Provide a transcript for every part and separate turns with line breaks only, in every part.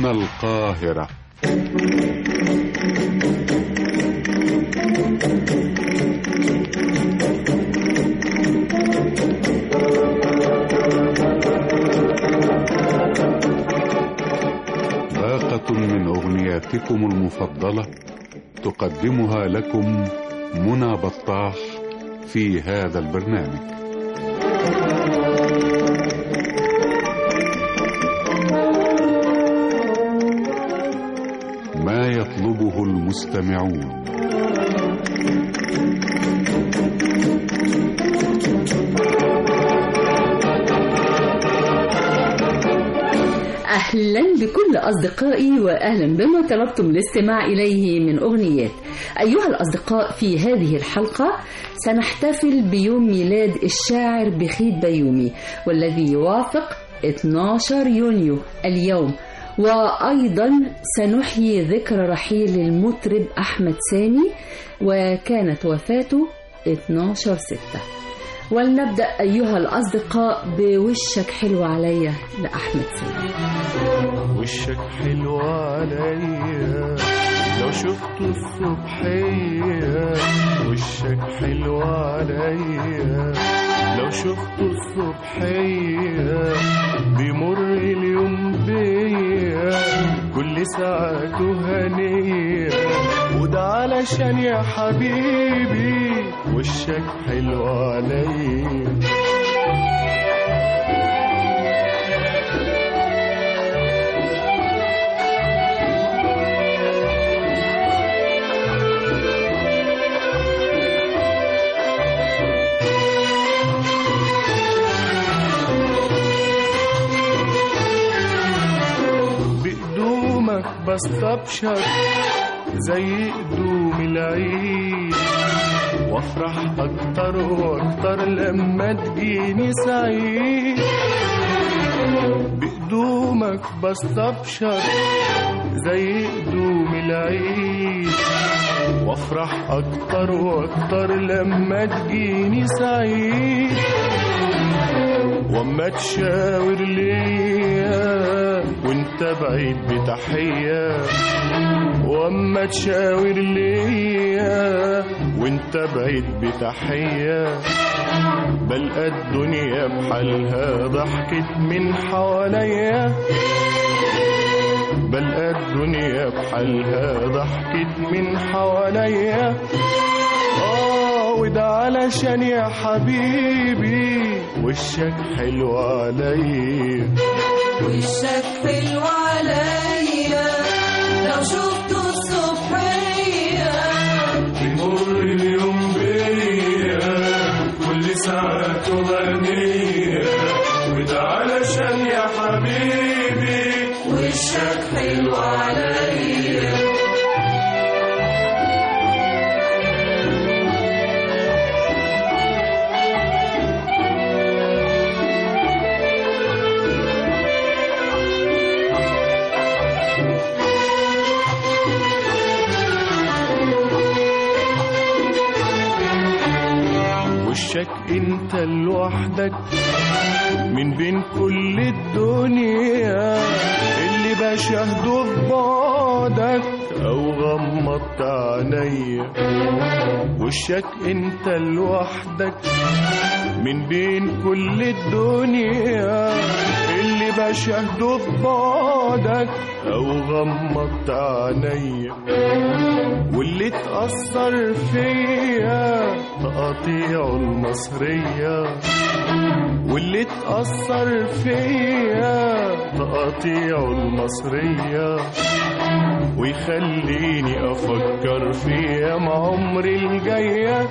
هنا القاهرة باقة من أغنياتكم المفضلة تقدمها لكم منى بطاح في هذا البرنامج ما يطلبه المستمعون
أهلا بكل أصدقائي وأهلا بما طلبتم الاستماع إليه من أغنيات أيها الأصدقاء في هذه الحلقة سنحتفل بيوم ميلاد الشاعر بخيت بيومي والذي يوافق 12 يونيو اليوم وأيضا سنحيي ذكرى رحيل المطرب أحمد سامي وكانت وفاته 12 ستة ولنبدأ أيها الأصدقاء بوشك حلو عليا لأحمد سامي
وشك حلو عليا لو شفته الصبحية وشك حلو عليا لو شفته الصبحية بيمر اليوم بيا كل ساعته هنية وده علشان يا حبيبي وشك حلو عليا بقدومك بستبشر زي قدوم العيد وافرح اكتر واكتر لما تجيني سعيد بقدومك بستبشر زي قدوم العيد وافرح اكتر واكتر لما تجيني سعيد واما تشاور ليا وانت بعيد بتحية واما تشاور ليا وانت بعيد بتحية بلقى الدنيا بحالها ضحكت من حواليا بلقى الدنيا بحالها ضحكت من حواليا اه وده علشان يا حبيبي وشك حلو عليا
وشك حلو عليا لو شفته الصبحية
بيمر اليوم بيا كل ساعته غنية وده علشان يا حبيبي
وشك حلو عليا
وشك انت لوحدك من بين كل الدنيا اللي بشاهده في بعدك او غمضت عينيا وشك انت لوحدك من بين كل الدنيا اللي بشاهده في بعدك او غمضت عينيا واللي اتأثر فيا تقاطيع المصرية واللي اتأثر فيا تقاطيع المصرية ويخليني أفكر في أيام عمري الجاية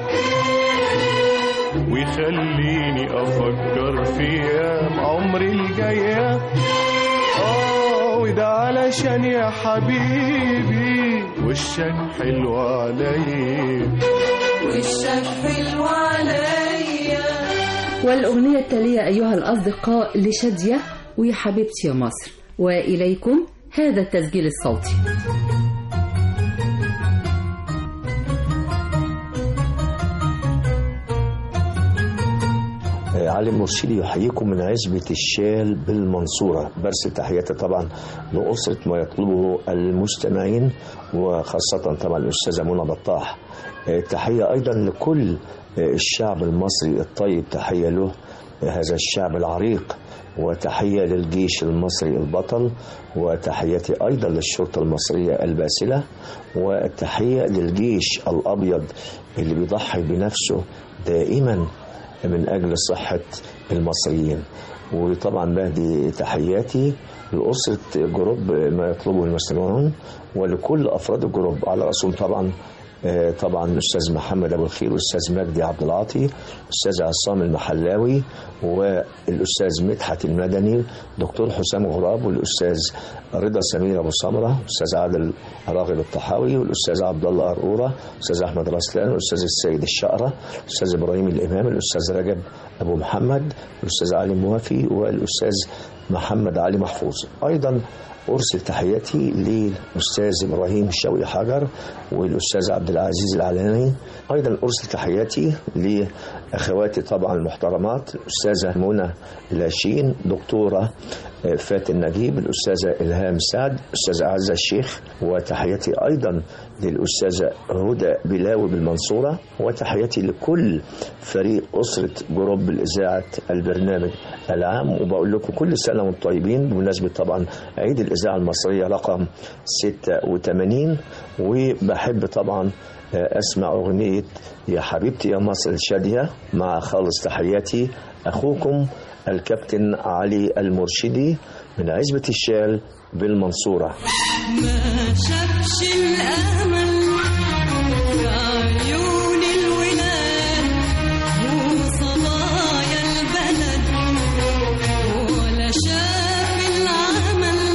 ويخليني أفكر في أيام عمري الجاية آه وده علشان يا حبيبي وشك حلو عليا
وشك حلو عليا
والأغنية التالية أيها الأصدقاء لشادية ويا حبيبتي يا مصر وإليكم هذا التسجيل الصوتي
علي مرشدي يحييكم من عزبة الشال بالمنصورة برسل تحياتي طبعا لأسرة ما يطلبه المستمعين وخاصة طبعا الأستاذة منى بطاح آه، تحية أيضا لكل آه، الشعب المصري الطيب تحية له آه، هذا الشعب العريق وتحية للجيش المصري البطل وتحياتي أيضا للشرطة المصرية الباسلة وتحية للجيش الأبيض اللي بيضحي بنفسه دائما من أجل صحة المصريين وطبعا بهدي تحياتي لأسرة جروب ما يطلبه المستمعون ولكل أفراد الجروب على رأسهم طبعا آه، طبعا الاستاذ محمد ابو الخير والاستاذ مجدي عبد العاطي الاستاذ عصام المحلاوي والاستاذ مدحت المدني دكتور حسام غراب والاستاذ رضا سمير ابو سمره الاستاذ عادل راغب الطحاوي والاستاذ عبد الله قرقوره الاستاذ احمد رسلان والاستاذ السيد الشقره الاستاذ ابراهيم الامام الاستاذ رجب ابو محمد الاستاذ علي موافي والاستاذ محمد علي محفوظ ايضا أرسل تحياتي للأستاذ إبراهيم الشوقي حجر والأستاذ عبد العزيز العلاني أيضا أرسل تحياتي لأخواتي طبعا المحترمات الأستاذة منى لاشين دكتورة فاتن نجيب الأستاذة إلهام سعد الأستاذة عزة الشيخ وتحياتي أيضا للأستاذة هدى بلاوي بالمنصورة وتحياتي لكل فريق أسرة جروب الإذاعة البرنامج العام وبقول لكم كل سنة وانتم طيبين بمناسبة طبعا عيد الإذاعة المصرية رقم 86 وبحب طبعا أسمع أغنية يا حبيبتي يا مصر الشادية مع خالص تحياتي أخوكم الكابتن علي المرشدي من عزبة الشال بالمنصورة
ما شافش الأمل في عيون الولاد وصبايا البلد ولا شاف العمل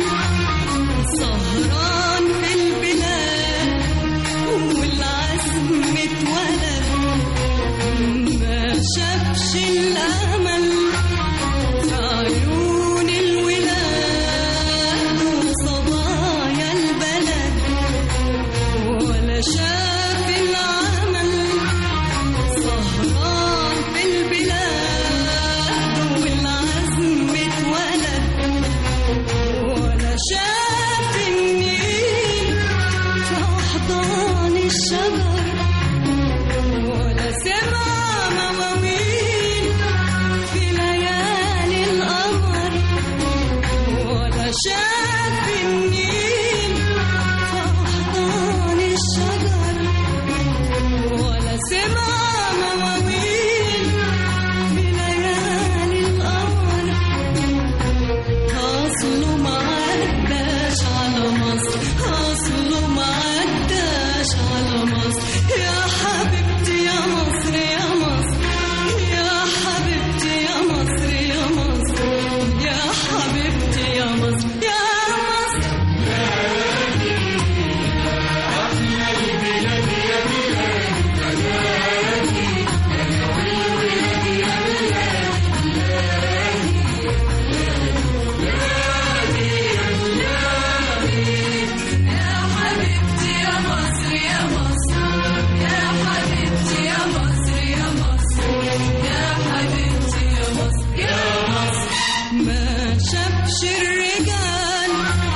سهران في البلاد والعزم اتولد ما شافش الأمل في عيون الولاد وصبايا البلد ولا شاف العمل سهران في البلاد والعزم اتولد ولا شاف النيل في أحضان الشجر ولا سمع مواويل في ليالي القمر ولا شاف النيل في أحضان الشجر ولا سمع مواويل في ليالي القمر أصله ما عداش على مصر أصله ما عداش على مصر يا حبيبتي يا مصر يا مصر يا حبيبتي يا مصر يا مصر يا حبيبتي يا مصر يا مصر يا حبيبتي يا مصر يا مصر يا حبيبتي يا مصر يا مصر يا حبيبتي يا مصر يا مصر ما شافش الرجال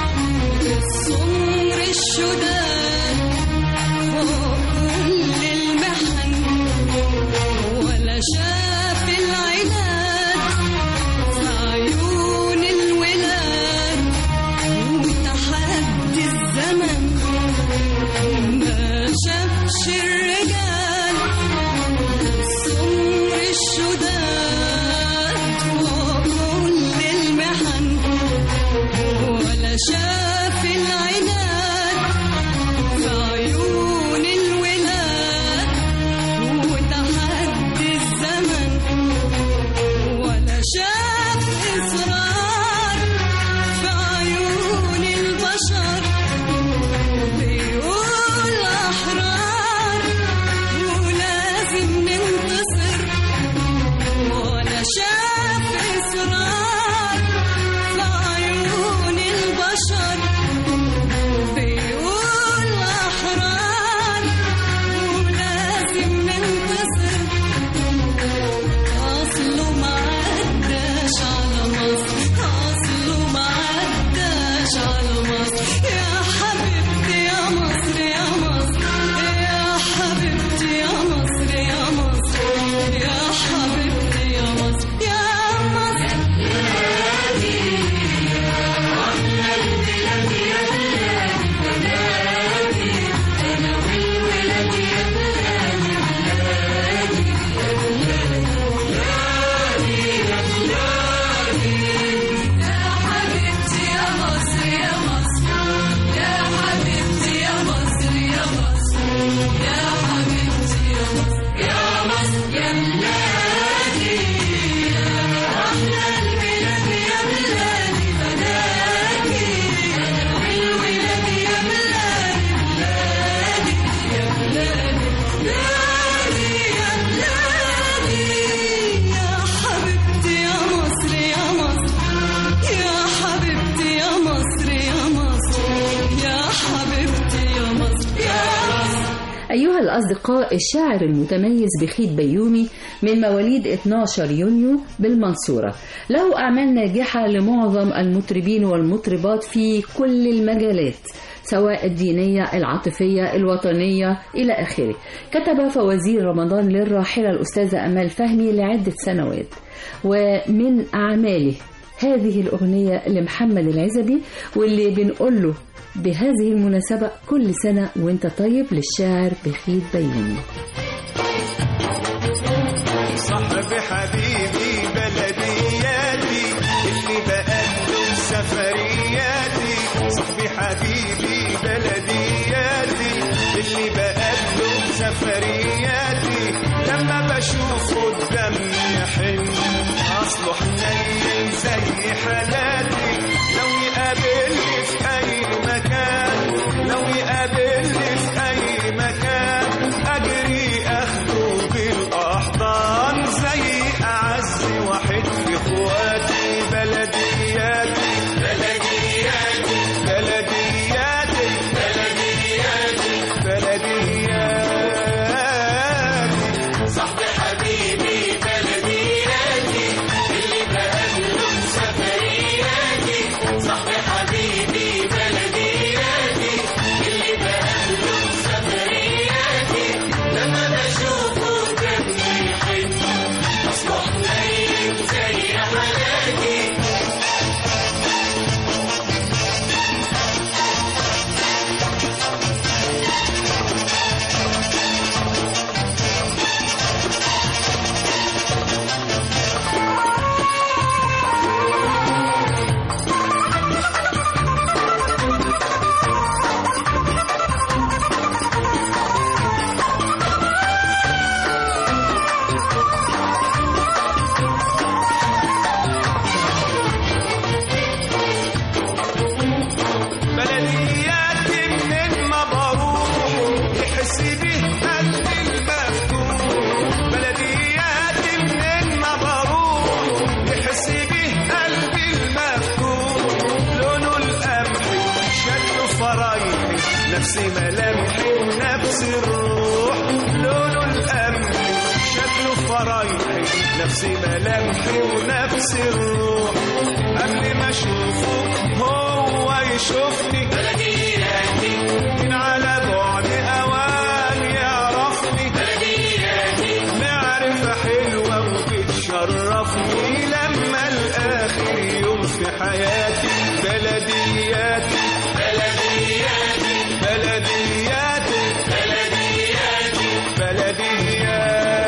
السمر الشداد فوق كل المحن ولا شاف العناد في عيون الولاد وتحدي الزمن ما شافش الرجال السمر الشداد فوق كل المحن ولا شاف العناد في عيون الولاد وتحدي الزمن ولا شاف إصرار في عيون البشر بيقول أحرار
أيها الأصدقاء الشاعر المتميز بخيت بيومي من مواليد 12 يونيو بالمنصورة له أعمال ناجحة لمعظم المطربين والمطربات في كل المجالات سواء الدينية العاطفية الوطنية إلى آخره كتب فوازير رمضان للراحلة الأستاذة أمال فهمي لعدة سنوات ومن أعماله هذه الأغنية لمحمد العزبي واللي بنقول له بهذه المناسبة كل سنة وانت طيب للشاعر بخيت بيومي
صاحبي حبيبي بلدياتي اللي بقدم سفرياتي صاحبي حبيبي بلدياتي اللي بقدم سفرياتي لما بشوف قدامي يحن اصله حنين زي حالاتي لو يقابلني في اي مكان لو يقابلني في اي مكان اجري اخده بالاحضان زي اعز واحد في اخواتي بلدياتي بلدياتي بلدياتي بلدياتي بلدياتي صاحبي حبيبي بلدياتي اللي بقابله سفرياتي صاحبي حبيبي بلدياتي اللي بقابله سفرياتي لما بشوفه دمي يحن اصبح نايم زي حالاتي بلدياتي من ما بروح يحس بيه قلبي المفتوح بلدياتي من ما بروح يحس بيه قلبي المفتوح لونه القمحي شكله فرايحي نفس ملامحي ونفس الروح لونه القمحي شكله فرايحي نفس ملامحي ونفس الروح قبل ما اشوفه هو يشوفني بلدياتي من على بعد اوان يعرفني بلدياتي معرفة حلوة وبتشرفني لما الاخر يوم في حياتي بلدياتي بلدياتي بلدياتي بلدياتي بلدياتي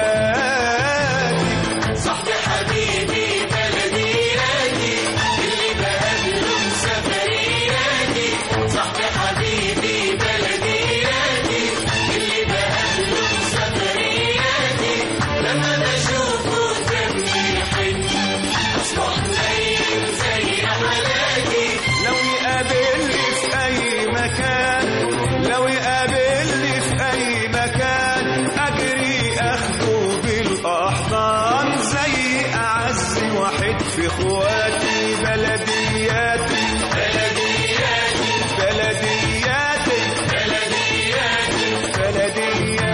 صاحبي حبيبي بلدياتي اللي بقابله سفرياتي صاحبي حبيبي بلدياتي اللي بقابله سفرياتي لما بشوفه دمي يحن اصبح نايم زي حالاتي لو يقابلني في اي مكان لو يقابلني في اي مكان اجري اخده بالاحضان زي اعز واحد في اخواتي بلدياتي بلدياتي بلدياتي بلدياتي بلدياتي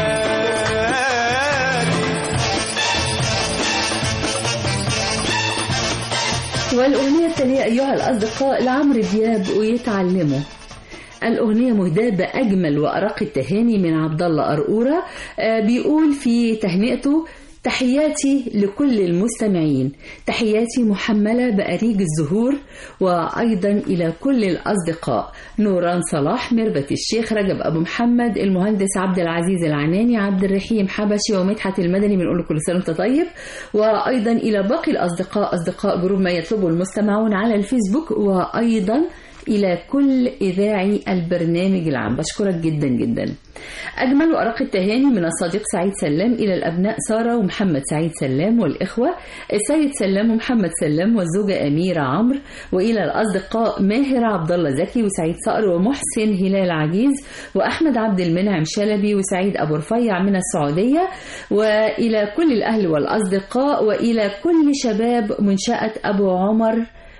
والأغنية التالية أيها الأصدقاء لعمرو دياب ويتعلموا الأغنية مهداة بأجمل وأرق التهاني من عبد الله أرقورة آه، بيقول في تهنئته تحياتي لكل المستمعين تحياتي محملة بأريج الزهور وأيضا إلى كل الأصدقاء نوران صلاح ميرفت الشيخ رجب أبو محمد المهندس عبد العزيز العناني عبد الرحيم حبشي ومدحت المدني بنقول له كل سنة وأنت طيب وأيضا إلى باقي الأصدقاء أصدقاء جروب ما يطلبه المستمعون على الفيسبوك وأيضا إلى كل إذاعي البرنامج العام بشكرك جدا جدا أجمل وأرق التهاني من الصديق سعيد سلام إلى الأبناء سارة ومحمد سعيد سلام والإخوة السيد سلام ومحمد سلام والزوجة أميرة عمرو وإلى الأصدقاء ماهر عبد الله زكي وسعيد صقر ومحسن هلال عجيز وأحمد عبد المنعم شلبي وسعيد أبو رفيع من السعودية وإلى كل الأهل والأصدقاء وإلى كل شباب منشأة أبو عمر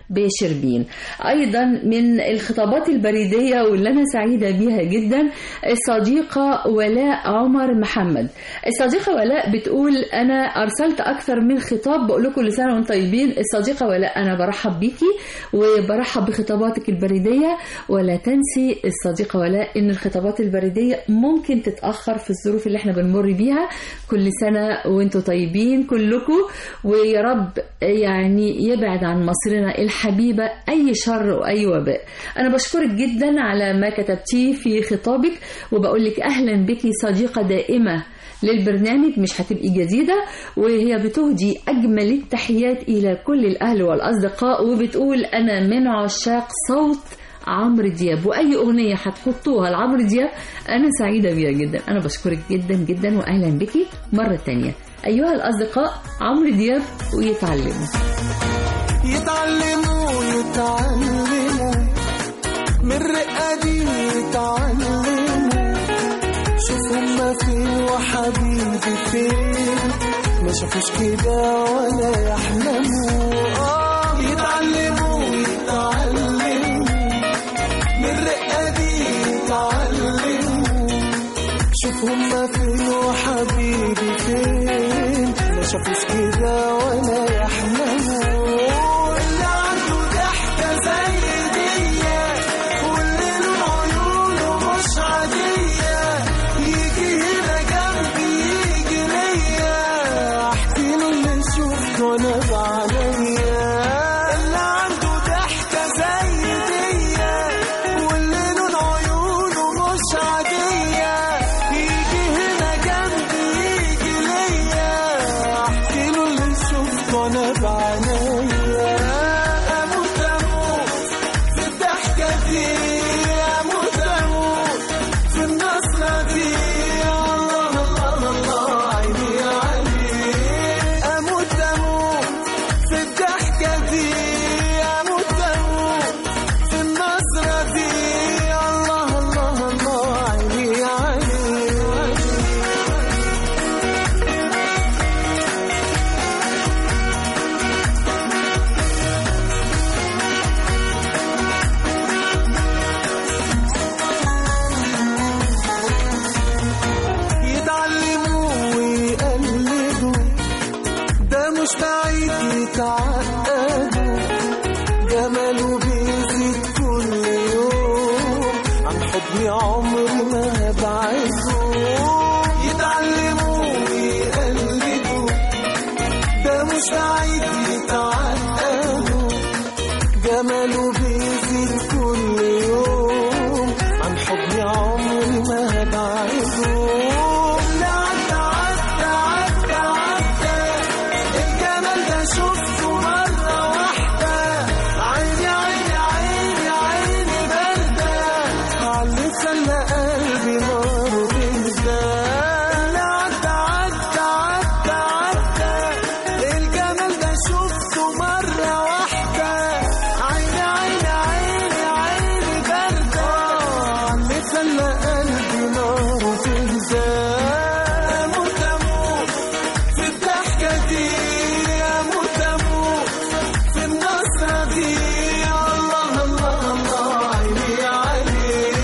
بشربين أيضا من الخطابات البريدية واللي أنا سعيدة بيها جدا الصديقة ولاء عمر محمد الصديقة ولاء بتقول أنا أرسلت أكثر من خطاب بقول لكم كل سنة وانتم طيبين الصديقة ولاء أنا برحب بيكي وبرحب بخطاباتك البريدية ولا تنسي الصديقة ولاء إن الخطابات البريدية ممكن تتأخر في الظروف اللي احنا بنمر بيها كل سنة وانتم طيبين كلكم ويا رب يعني يبعد عن مصرنا الحبيبة أي شر وأي وباء أنا بشكرك جدا على ما كتبتيه في خطابك وبقول لك أهلا بك صديقة دائمة للبرنامج مش هتبقي جديدة وهي بتهدي أجمل التحيات إلى كل الأهل والأصدقاء وبتقول أنا من عشاق صوت عمرو دياب واي اغنيه هتحطوها لعمرو دياب انا سعيده بيها جدا انا بشكرك جدا جدا واهلا بك مره تانية ايها الاصدقاء عمرو دياب ويتعلموا
يتعلموا يتعلموا من الرقة دي يتعلموا شوف هما فين وحبيبي فين ما شافوش كده ولا يحلموا آه يتعلموا يتعلموا من الرقة دي يتعلموا شوف هما فين وحبيبي فين ما شافوش كده ولا يحلموا اللي عنده ضحكة زي دي واللي له عيونه مش عادية يجي هنا جنبي يجي ليا احكي له اللي شفته وانا بعينيا اللي عنده ضحكة زي دي واللي له عيونه مش عادية يجي هنا جنبي يجي ليا احكي له اللي شفته وانا بعينيا اموت اموت في الضحكة دي اموت اموت في النصرة دي الله الله الله عيني عليك اموت اموت في الضحكة دي اموت اموت في النصرة دي الله الله الله عيني عليك يتعلموا ويقلدوا ده مش بعيد يتعقدوا جماله بيزيد كل يوم عن حضني عمري ما هبعده يتعلموا ويقلدوا ده مش بعيد يتعقدوا جماله بيزيد كل يوم عن حضني عمري ما هبعده لا عدى عدى عدى عدى الجمال ده شفته مرة واحدة عيني عيني عيني عيني باردة علي خلى قلبي نار بيهدى لا عدى عدى عدى عدى الجمال ده شفته مرة واحدة عيني عيني عيني عيني باردة علي خلى قلبي نار تهدى أموت أموت في الضحكة دي أموت أموت في النصرة دي الله الله الله عيني عليك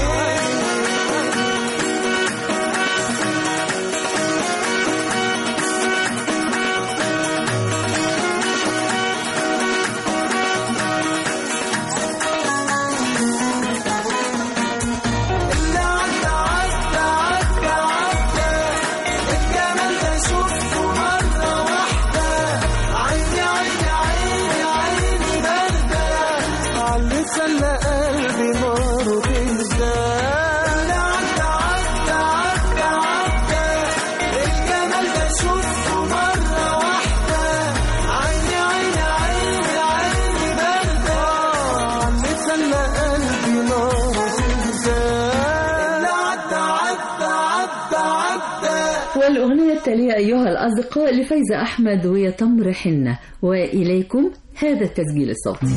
اللي عدى عدى عدى عدى الجمال ده شفته مرة واحدة عيني عيني عيني عيني باردة علي خلى قلبي ناره تهدى اللي عدى عدى عدى عدى الجمال ده شفته مرة واحدة عيني عيني عيني عيني باردة علي خلى قلبي ناره تهدى اللي عدى عدى عدى عدى
والأغنية التالية أيها الأصدقاء لفايزة أحمد ويا تمر حنة وإليكم هذا التسجيل الصوتي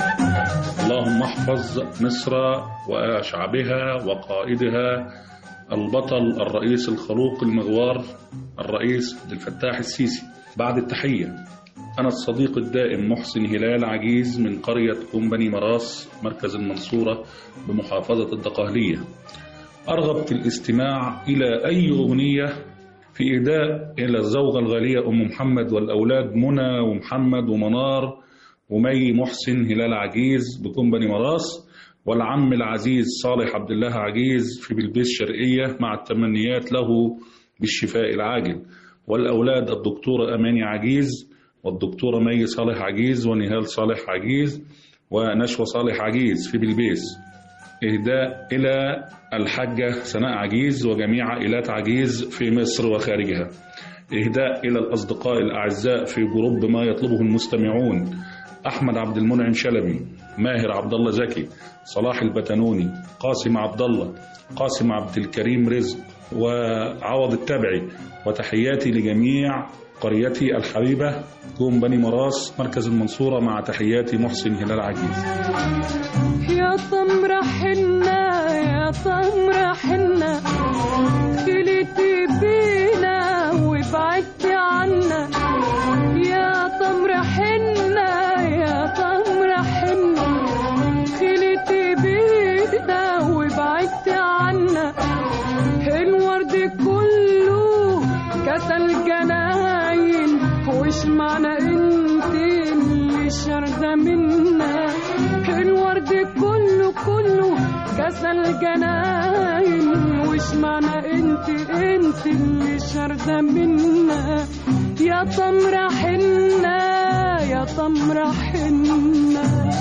اللهم احفظ مصر وشعبها وقائدها البطل الرئيس الخلوق المغوار الرئيس عبد الفتاح السيسي بعد التحية أنا الصديق الدائم محسن هلال عجيز من قرية أم بني مراس مركز المنصورة بمحافظة الدقهلية أرغب في الاستماع إلى أي أغنية في إهداء إلى الزوجة الغالية أم محمد والأولاد منى ومحمد ومنار ومي محسن هلال عجيز بكم بني مراس والعم العزيز صالح عبد الله عجيز في بلبيس شرقية مع التمنيات له بالشفاء العاجل والأولاد الدكتورة أماني عجيز والدكتورة مي صالح عجيز ونهال صالح عجيز ونشوى صالح عجيز في بلبيس إهداء إلى الحاجة سناء عجيز وجميع عائلات عجيز في مصر وخارجها إهداء إلى الأصدقاء الأعزاء في جروب ما يطلبه المستمعون أحمد عبد المنعم شلبي ماهر عبد الله زكي صلاح البتنوني قاسم عبد الله قاسم عبد الكريم رزق وعوض التبعي وتحياتي لجميع قريتي الحبيبة جوم بني مراس مركز المنصورة مع تحياتي محسن هلال عجيز
يا تمر حنة يا تمر حنة خليتي بينا وبعدت عنا يا تمر حنة يا تمر حنة خليتي بينا وبعدت عنا الورد كله كسل جناين وش معنى انت اللي شارده منا الورد كله كله كسل جناين وش معنى انت انت اللي شارده منا يا تمر حنة يا تمر حنة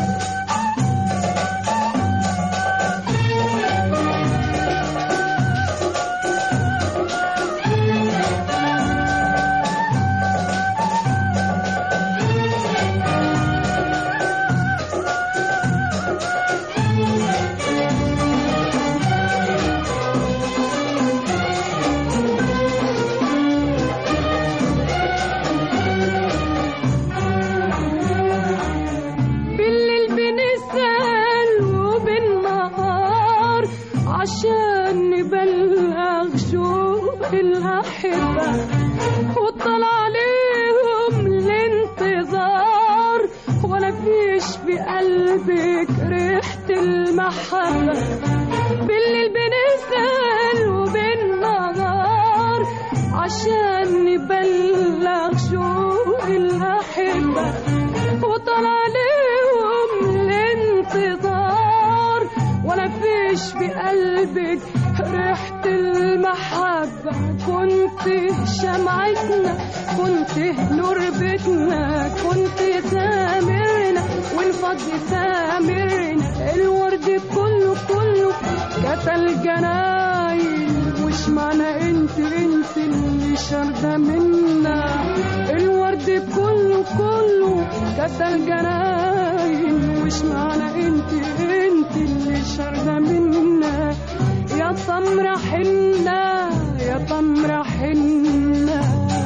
بالليل بنسأل وبالنهار عشان نبلغ شوق الأحبة وطلع عليهم الانتظار ولا فيش بقلبك ريحة المحبة بالليل بنسأل وبالنهار عشان نبلغ شوق الأحبة وطلع عليهم الانتظار ولا فيش بقلبك ريحة المحبة كنت شمعتنا كنت نور بيتنا كنت سامرنا والفضل سامرنا الورد كله كله كتل جناين وش معنى انت انت اللي شارده منا الورد كله كله كتل جناين وش معنى انت انت اللي شارده منا يا تمر حنة يا تمر حنة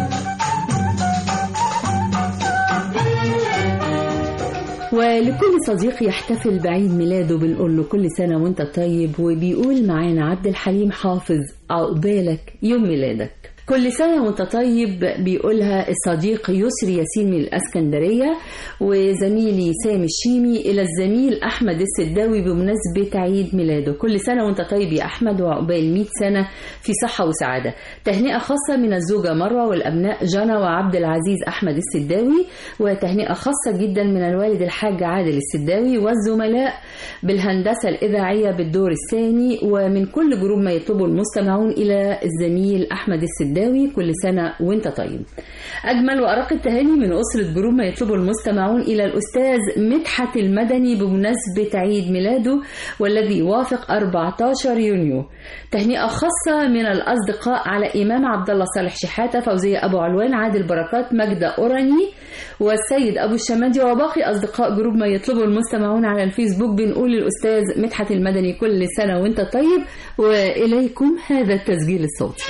ولكل صديق يحتفل بعيد ميلاده بنقول له كل سنة وانت طيب وبيقول معانا عبد الحليم حافظ عقبالك يوم ميلادك كل سنة وانت طيب بيقولها الصديق يسري ياسين من الأسكندرية وزميلي سامي الشيمي إلى الزميل أحمد السداوي بمناسبة عيد ميلاده كل سنة وانت طيب يا أحمد وعقبال 100 سنة في صحة وسعادة تهنئة خاصة من الزوجة مروة والأبناء جنى وعبد العزيز أحمد السداوي وتهنئة خاصة جدا من الوالد الحاج عادل السداوي والزملاء بالهندسة الإذاعية بالدور الثاني ومن كل جروب ما يطلبه المستمعون إلى الزميل أحمد السداوي كل سنة وانت طيب أجمل وأرق التهاني من أسرة جروب ما يطلبه المستمعون إلى الأستاذ مدحت المدني بمناسبة عيد ميلاده والذي يوافق 14 يونيو تهنئة خاصة من الأصدقاء على إمام عبد الله صالح شحاتة فوزية أبو علوان عادل بركات مجدة أوراني والسيد أبو الشمادي وباقي أصدقاء جروب ما يطلبه المستمعون على الفيسبوك بنقول للأستاذ مدحت المدني كل سنة وانت طيب وإليكم هذا التسجيل الصوتي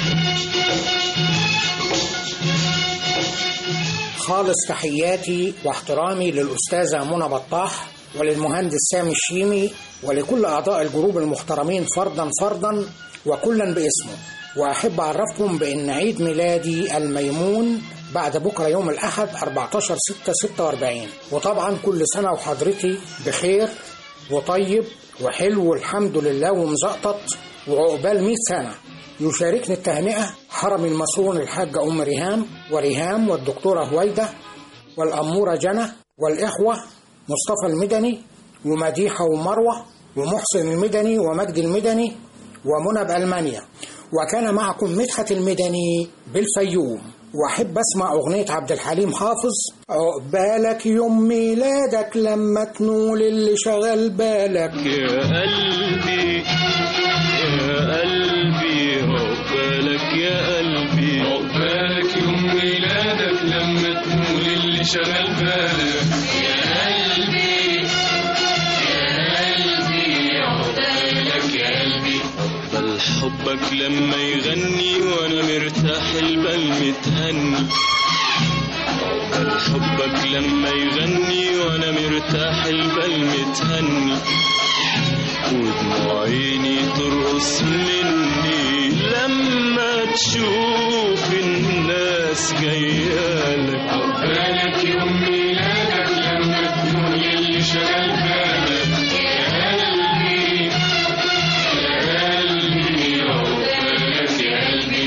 خالص تحياتي واحترامي للأستاذة منى بطاح وللمهندس سامي الشيمي ولكل أعضاء الجروب المحترمين فردا فردا وكلا باسمه وأحب أعرفكم بأن عيد ميلادي الميمون بعد بكرة يوم الأحد 14 6 46 وطبعا كل سنة وحضرتي بخير وطيب وحلو والحمد لله ومزقطط وعقبال 100 سنة يشاركني التهنئة حرم المصون الحاجة أم ريهام وريهام والدكتورة هويدة والأمورة جنى والإخوة مصطفى المدني ومديحة ومروة ومحسن المدني ومجدي المدني ومنى بألمانيا وكان معكم مدحت المدني بالفيوم واحب اسمع اغنيه عبد الحليم حافظ عقبالك يوم ميلادك لما تنول اللي شغل بالك
يا قلبي يا قلبي عقبالك يا قلبي عقبالك يوم ميلادك لما تقول اللي شغال بالك يا قلبي يا قلبي عقبالك يا قلبي عقبال حبك لما يغني وانا مرتاح البال متهني عقبال حبك لما يغني وانا مرتاح البال متهني ودموع عيني ترقص مني لما تشوف الناس جايالك عقبالك يوم ميلادك لما تقول اللي شغال بالك يا قلبي يا قلبي عقبالك يا قلبي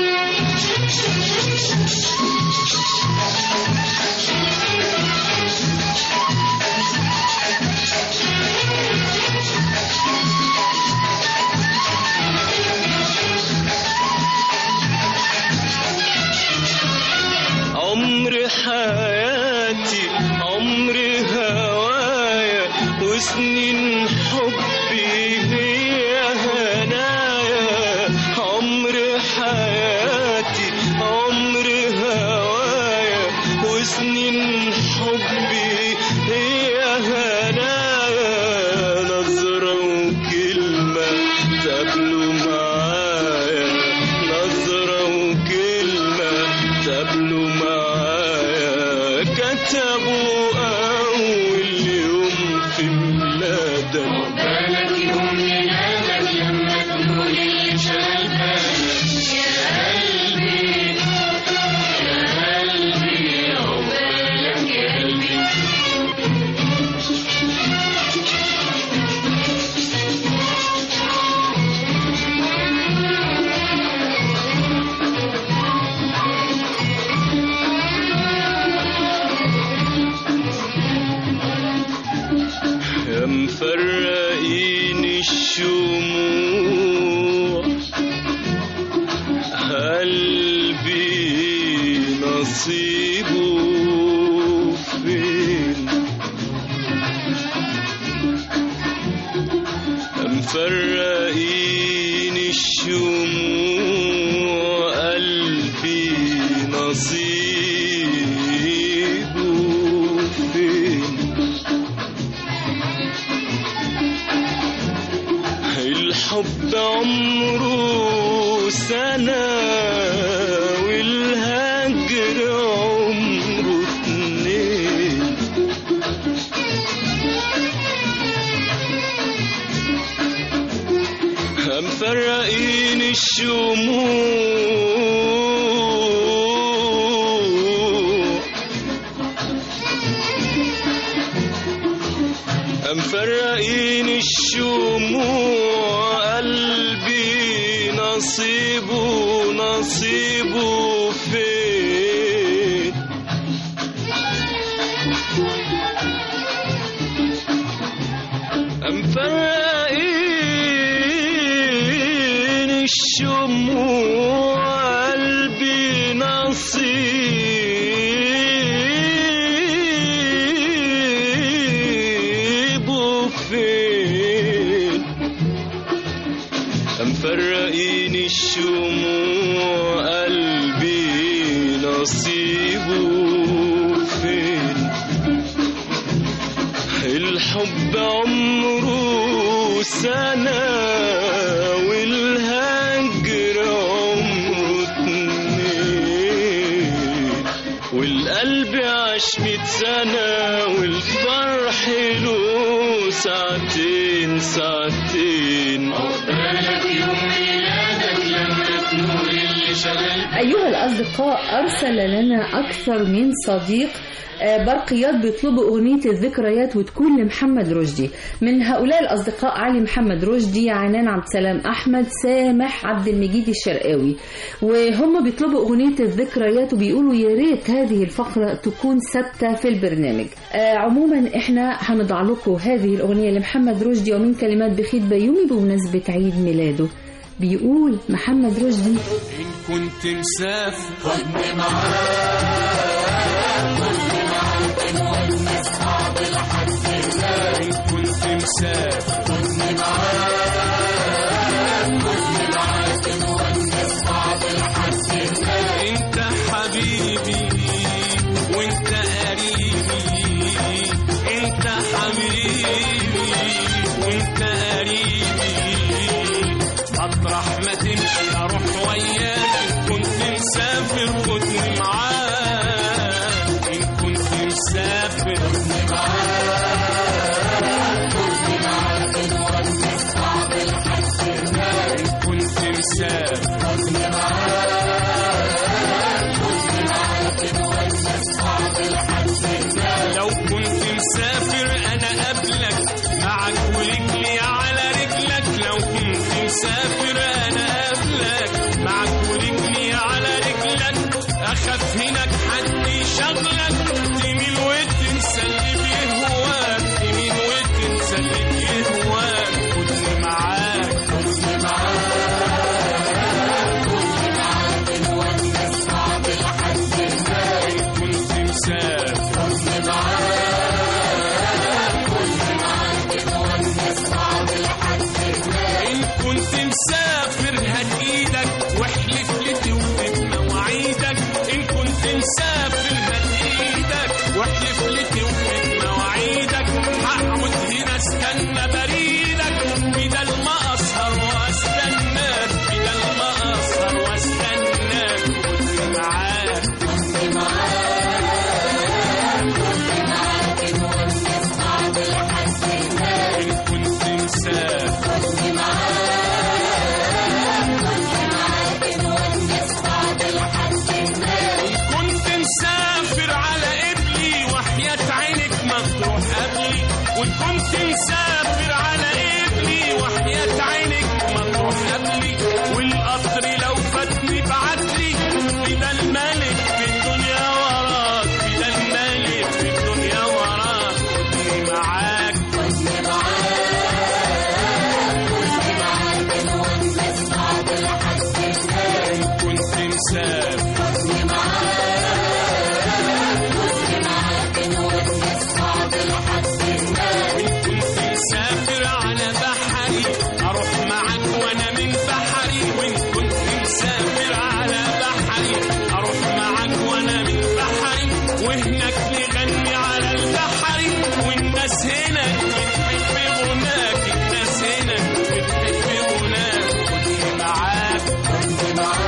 عمر حياتي عمر هوايا وسنين حبي هي هنايا عمر حياتي عمر هوايا وسنين حبي هي هنايا نظرة وكلمة تقابلوا معايا نظرة وكلمة تقابلوا معايا كتبوا أول يوم في ميلادك عقبالك يوم ميلادك لما تقول اللي شغال بالك يا قلبي يا قلبي عقبالك يا قلبي يا مفرقين الشموع قلبي نصيبه فين يا مفرقين الشموع قلبي نصيبه فين الحب عمره سنة والهجر عمره اتنين مفرقين الشموع مفرقين الشموع قلبي نصيبه نصيبه فين مفرقين الشموع قلبي نصيبه فين مفرقين الشموع قلبي نصيبه فين الحب عمره سنة والهجر عمره اتنين والقلب عاش ميت سنة والفرح له ساعتين ساعتين عقبالك يوم ميلادك
أيها الأصدقاء أرسل لنا أكثر من صديق آه، برقيات بيطلبوا أغنية الذكريات وتكون لمحمد رشدي من هؤلاء الأصدقاء علي محمد رشدي عنان عبد السلام أحمد سامح عبد المجيد الشرقاوي وهم بيطلبوا أغنية الذكريات وبيقولوا يا ريت هذه الفقرة تكون ثابتة في البرنامج آه، عموما احنا هنضع لكم هذه الأغنية لمحمد رشدي ومن كلمات بخيت بيومي بمناسبة عيد ميلاده بيقول محمد رشدي
إن كنت مسافر خدني معاك إن كنت مسافر خدني معاك انت حبيبي وانت قريبي انت حبيبي وانت قريبي مطرح ما تمشي اروح وياك ان كنت مسافر خدني معاك ان كنت مسافر خدني معاك ان كنت مسافر لو كنت مسافر انا قبلك معك ورجلي على رجلك لو كنت مسافر انا قبلك معك ورجلي على رجلك اخاف هناك حد يشغلك تميل وتنسى اللي بيهواك تميل وتنسى اللي بيهواك خدني معاك خدني معاك إن كنت مسافر إن كنت مسافر هات إيدك واحلف لي توفي مواعيدك إن كنت مسافر هات إيدك واحلف لي توفي مواعيدك هقعد هنا استنى بريدك بدل ما أسهر وأستناك بدل ما أسهر وأستناك خدني معاك إن كنت مسافر كنت مسافر على قبلي وحياة عينك ما تروح قبلي وكنت مسافر على قبلي وحياة عينك ما تروح قبلي والقطر لو فاتني بعتلي كده الملك في الدنيا وراك كده الملك في الدنيا وراك خدني معاك إن كنت مسافر إن كنت مسافر على بحري أروح معاك وأنا من بحري وإن كنت مسافر على بحري أروح معاك وأنا من بحري وهناك نغني على البحري والناس هنا بتحب غناك الناس هنا بتحب غناك خدني معاك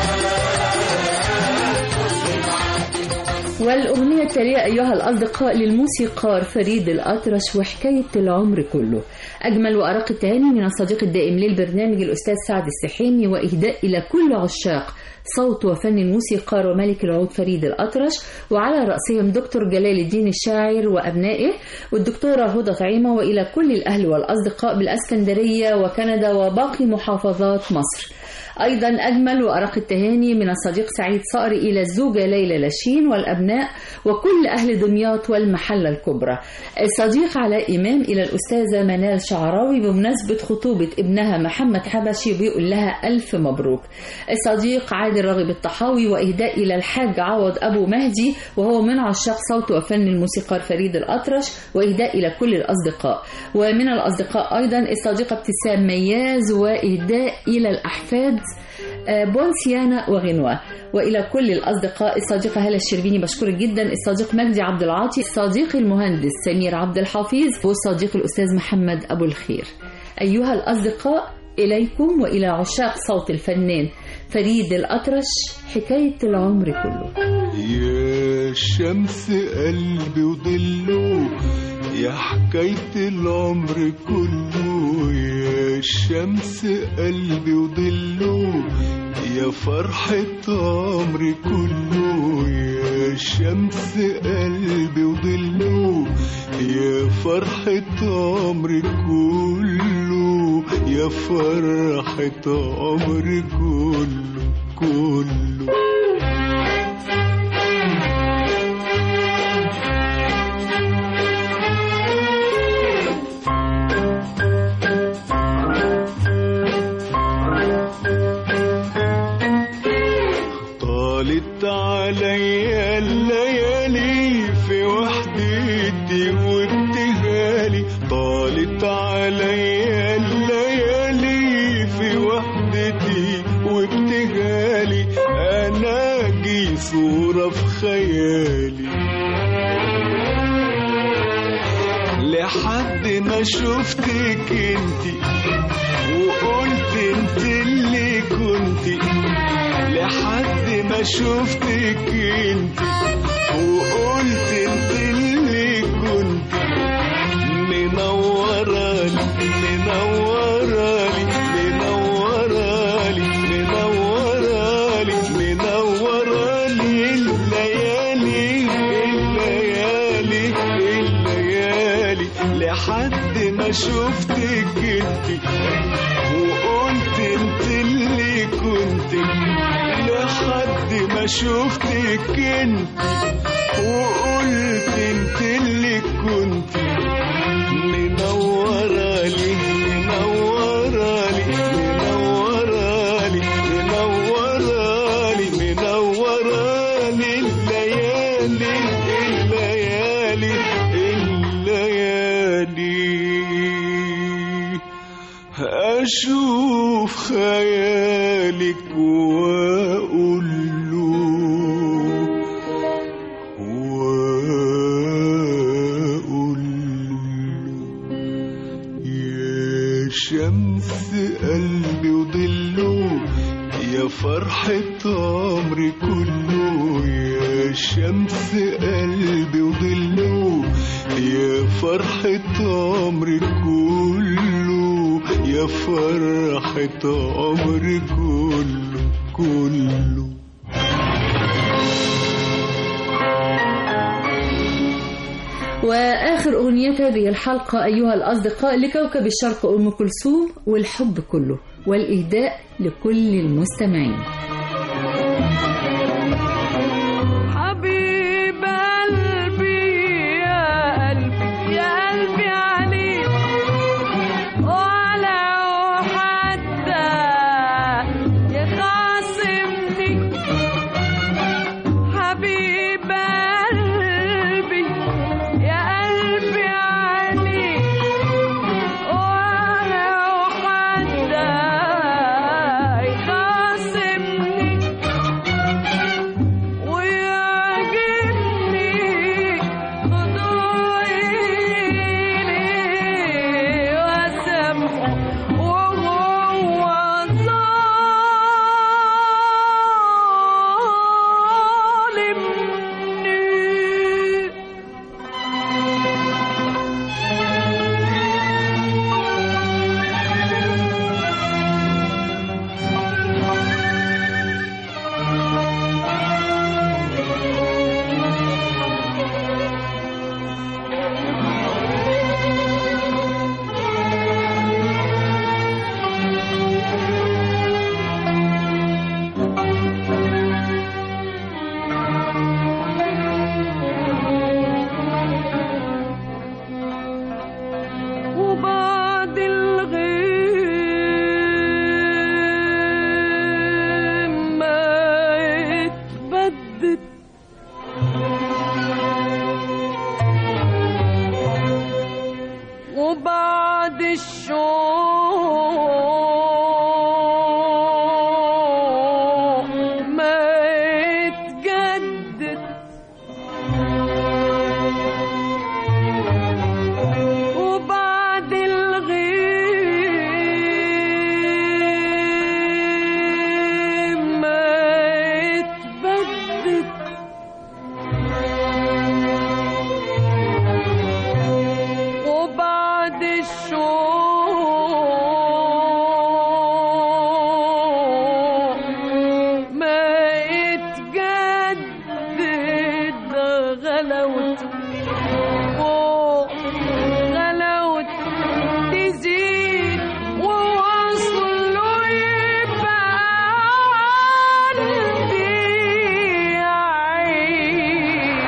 والأغنية التالية أيها الأصدقاء للموسيقار فريد الأطرش وحكاية العمر كله أجمل وأرق التهاني من الصديق الدائم للبرنامج الأستاذ سعد السحيمي وإهداء إلى كل عشاق صوت وفن الموسيقار وملك العود فريد الأطرش وعلى رأسهم دكتور جلال الدين الشاعر وأبنائه والدكتورة هدى طعيمة وإلى كل الأهل والأصدقاء بالأسكندرية وكندا وباقي محافظات مصر أيضا أجمل وأرق التهاني من الصديق سعيد صقر إلى الزوجة ليلى لاشين والأبناء وكل أهل دمياط والمحلة الكبرى الصديق علاء إمام إلى الأستاذة منال شعراوي بمناسبة خطوبة ابنها محمد حبشي بيقول لها ألف مبروك الصديق عادل راغب الطحاوي وإهداء إلى الحاج عوض أبو مهدي وهو من عشاق صوت وفن الموسيقار فريد الأطرش وإهداء إلى كل الأصدقاء ومن الأصدقاء أيضا الصديقة ابتسام مياز وإهداء إلى الأحفاد آه، بونسيانا وغنوة وإلى كل الأصدقاء الصديقة هالة الشربيني بشكرك جدا الصديق مجدي عبد العاطي الصديق المهندس سمير عبد الحفيظ والصديق الأستاذ محمد أبو الخير أيها الأصدقاء إليكم وإلى عشاق صوت الفنان فريد الأطرش حكاية العمر كله
يا شمس قلبي وضله يا حكاية العمر كله يا شمس قلبي وضله يا فرحة عمري كله يا شمس قلبي وضله يا فرحة عمري كله يا فرحة عمري كله كله طالت عليا الليالي في وحدتي وابتهالي طالت عليا الليالي في وحدتي وابتهالي انا جي صورة في خيالي لحد ما شفتك انتي وقلت انت اللي كنتي لحد ما شفتك انت وقلت انت اللي كنت منورالي منورالي منورالي منورالي منورالي الليالي الليالي الليالي لحد ما شفتك انت وقلت انت اللي كنت لحد ما شفتك انت وقلت انت اللي كنت منورالي منورالي منورالي منورالي منورالي الليالي الليالي الليالي أشوف خيالك وأقول له وأقول له يا شمس قلبي وضله يا فرحة عمري كله يا شمس قلبي وضله يا فرحة عمري كله يا فرحة عمري كله كله
وآخر أغنية هذه الحلقة أيها الأصدقاء لكوكب الشرق أم كلثوم والحب كله والإهداء لكل المستمعين
حبيب قلبي يا قلبي يا قلبي عليك ولو حتى يخاصمني حبيب قلبي يا قلبي عليك ولو حتى يخاصمني ويعجبني خضوعي ليه واسامحه وهو ظالمني وبعد الغيم ما يتبدد وبعد الشوق ما يتجدد وبعد الغيم ما يتبدد
الشوق ما يتجدد غلوت فوق غلوت تزيد ووصله يبقى قلبي عين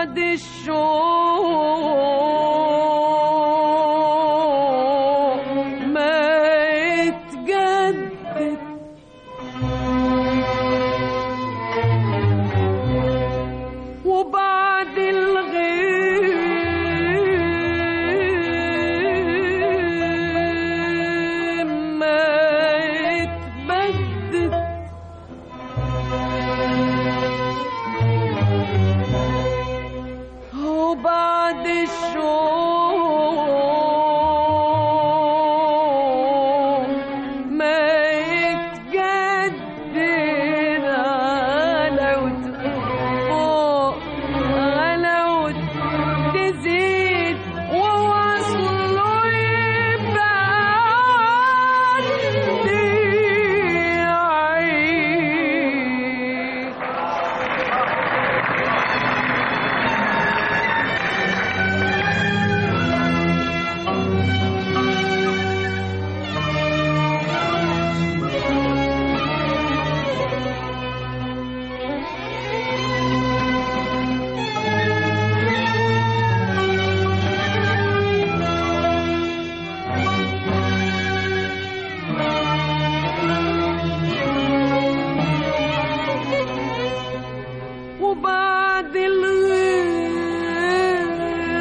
وبعد الشوق ما يتجدد وبعد الغيب ما يتبدد وبعد الشوق ما يتجدد غلاوة فوق غلاوة تزيد ووصله يبقى عندي عيد وبعد الغيب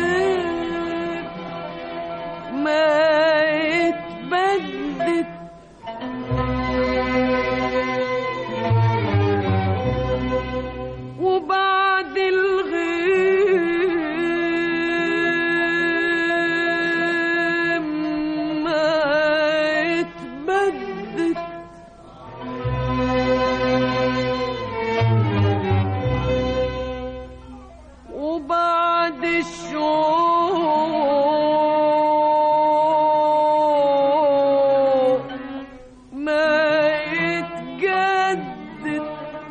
ما يتبدد وبعد الغيب ما يتبدد وبعد الشوق ما يتجدد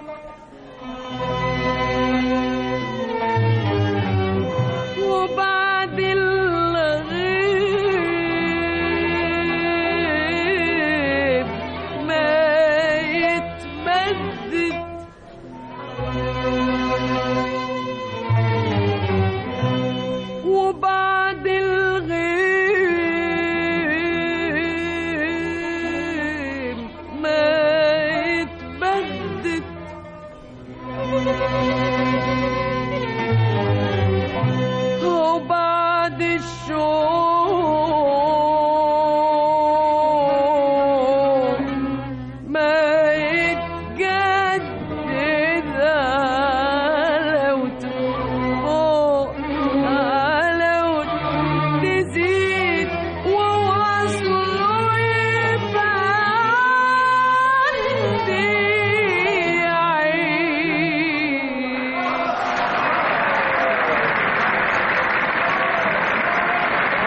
وبعد الغيب ما يتبدد وبعد الغيب ما يتبدد وبعد الشوق ما يتجدد غلاوة فوق غلاوة تزيد ووصله يبقى عندي عيد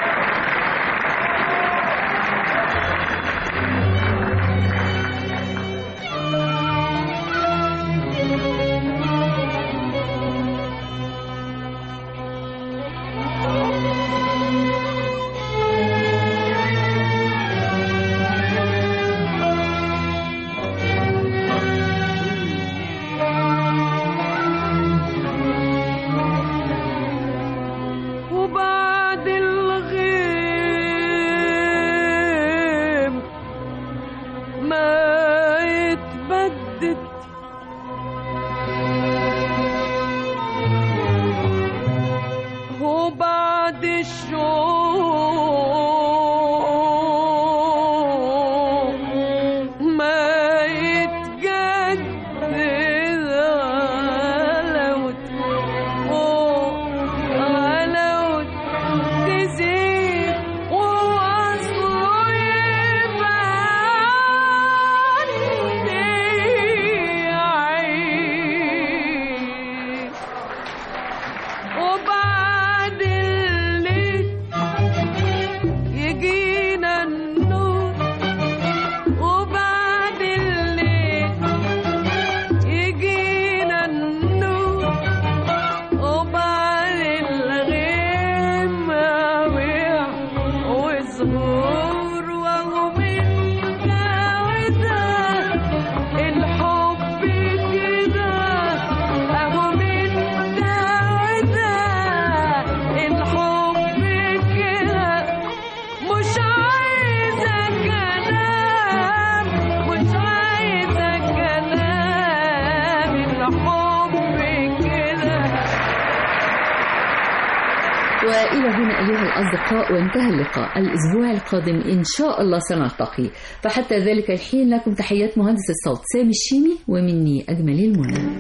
وإلى هنا أيها الأصدقاء وانتهى اللقاء الأسبوع القادم إن شاء الله سنلتقي فحتى ذلك الحين لكم تحيات مهندس الصوت سامي الشيمي ومني أجمل المنى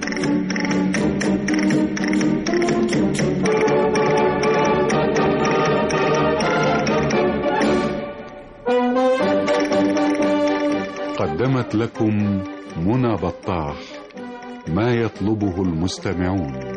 قدمت لكم منى بطاح ما يطلبه المستمعون